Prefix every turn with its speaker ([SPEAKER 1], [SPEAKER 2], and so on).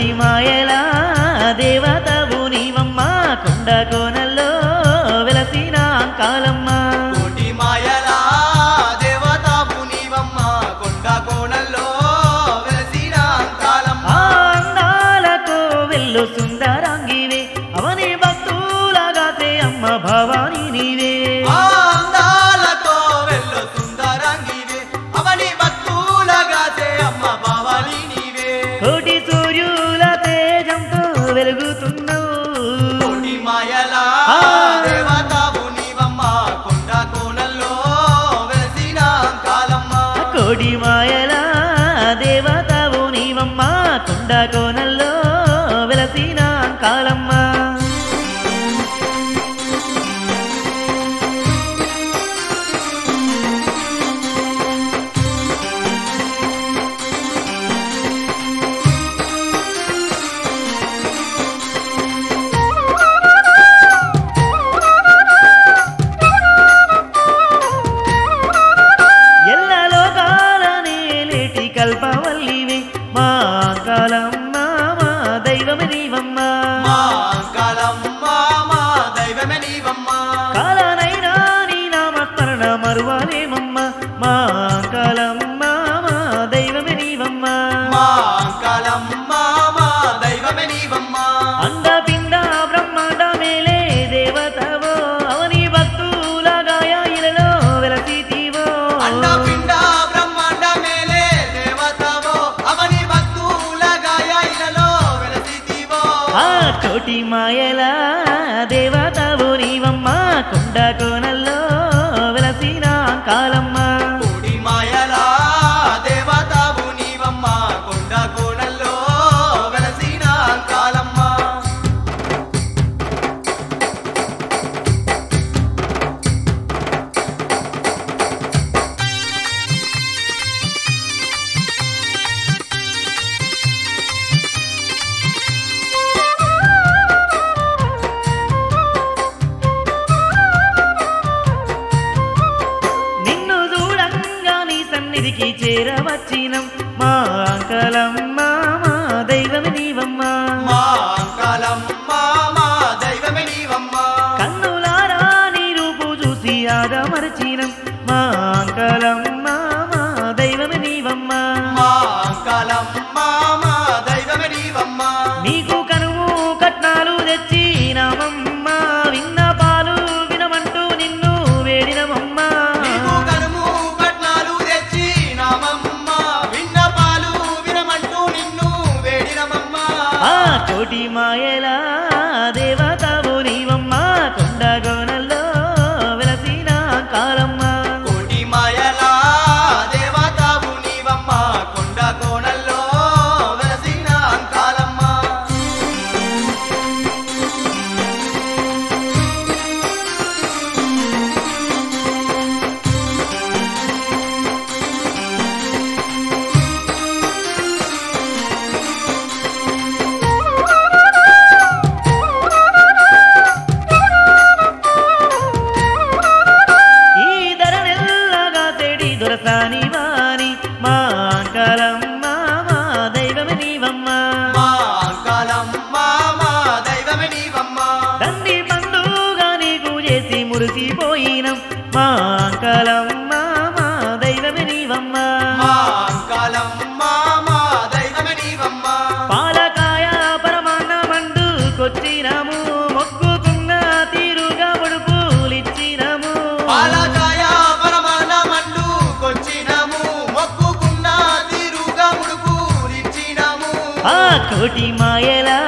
[SPEAKER 1] కోటి మాయల దేవతవు నీవమ్మ కొండ కోనల్లో వెలసిన కాలమ్మ
[SPEAKER 2] కోటి మాయల దేవతాపు నీవమ్మ కొండ కోణంలో వెలసిన కాలమ్మ
[SPEAKER 1] ఆ అందాలతో వెళ్ళు సుందరాంగివే అవని భక్తులగాతే అమ్మ భవాని నీవే
[SPEAKER 2] ఆ అందాలతో వెళ్ళు సుందరంగివే అవని భక్తులగాసే అమ్మ భవాని నీవే
[SPEAKER 1] కోటి సూర్యుల తేజంతో వెలుగుతున్నావు
[SPEAKER 2] కోటి మాయల
[SPEAKER 1] ఆ.
[SPEAKER 2] దేవతాపు నీవమ్మ కొండ కోణంలో వెలసిన కాలమ్మ
[SPEAKER 1] కోడి మాయల దేవతవు నీవమ్మ కొండ కోనల్లో వెలసిన కాలమ్మ ఎల్ల లోకాలనే లేటి కల్పవల్లివే మా కాలమ్మ మా దైవమే నీవమ్మ
[SPEAKER 2] మా కాలమ్మ మా దైవమే నీవమ్మ
[SPEAKER 1] కాలనైనా నీ నామస్మరణ మరువలేమమ్మ మా కాలమ్మ మా దైవమే నీవమ్మ
[SPEAKER 2] మా కాలమ్మ మా దైవమే నీవమ్మ
[SPEAKER 1] అండపిండ బ్రహ్మాండ మేలే దేవతవో అవని భక్తుల గాయాయిలలో వెలసితివో
[SPEAKER 2] అండపిండ బ్రహ్మాండ మేలే దేవతవో అవని భక్తుల గాయాయిలలో వెలసితివో
[SPEAKER 1] ఆ కోటి మాయల దేవతవు నీవమ్మ కొండ కోనల్లో వెలసిన కాలమ్మ
[SPEAKER 2] కోడి మాయల దేవతావు నీవమ్మ కొండ కోణంలో వెలసిన కాలమ్మ
[SPEAKER 1] నిన్ను చూడంగా నీ సన్నిధికి చేరవచ్చినం మా కలమ్మ మా దైవమే నీవమ్మ
[SPEAKER 2] మా కాలమ్మ మా దైవమే నీవమ్మ
[SPEAKER 1] కన్నులారా నీ రూపు చూసి ఆదమరచినం మా కలమ్మ మా దైవమే నీవమ్మ
[SPEAKER 2] మా కాలమ్మ మా దైవమే నీవమ్మ
[SPEAKER 1] నీకు కనుము కట్నాలు తెచ్చినామమ్మ విన్న పాలు వినమంటూ నిన్ను వేడినమమ్మ
[SPEAKER 2] నీకు కనుము కట్నాలు తెచ్చి నామమ్మ విన్న పాలు వినమంటూ నిన్ను వేడినమమ్మ
[SPEAKER 1] ఆ కోటి మాయల దేవతవు నీవమ్మ కొండ గోనల్లో వెలసిన కాలమ్మ
[SPEAKER 2] కోటి మాయల దేవతావు నీవమ్మ కొండ కోణంలో వెలసిన కాలమ్మ
[SPEAKER 1] ఈ ధరనెల్లగా తెడి దొరసాని వాని మా కలమ్మ మా దైవమే నీవమ్మ
[SPEAKER 2] మా కాలమ్మ మా దైవమే నీవమ్మ
[SPEAKER 1] తండ్రి పండుగ నీకు చేసి మురిసిపోయినం మా కలమ్మ మా దైవమే నీవమ్మ
[SPEAKER 2] మా కాలమ్మ మా దైవమే నీవమ్మ
[SPEAKER 1] పాలకాయ పరమాన్నమండు కొచ్చినాము మొక్కుకున్న తీరుగా పొడుపులిచ్చినాము
[SPEAKER 2] పాలకాయ పరమాన మండు కొచ్చినాము మొక్కుకున్న తీరుగా ముడుపులిచ్చినాము
[SPEAKER 1] ఆ కోటి మాయల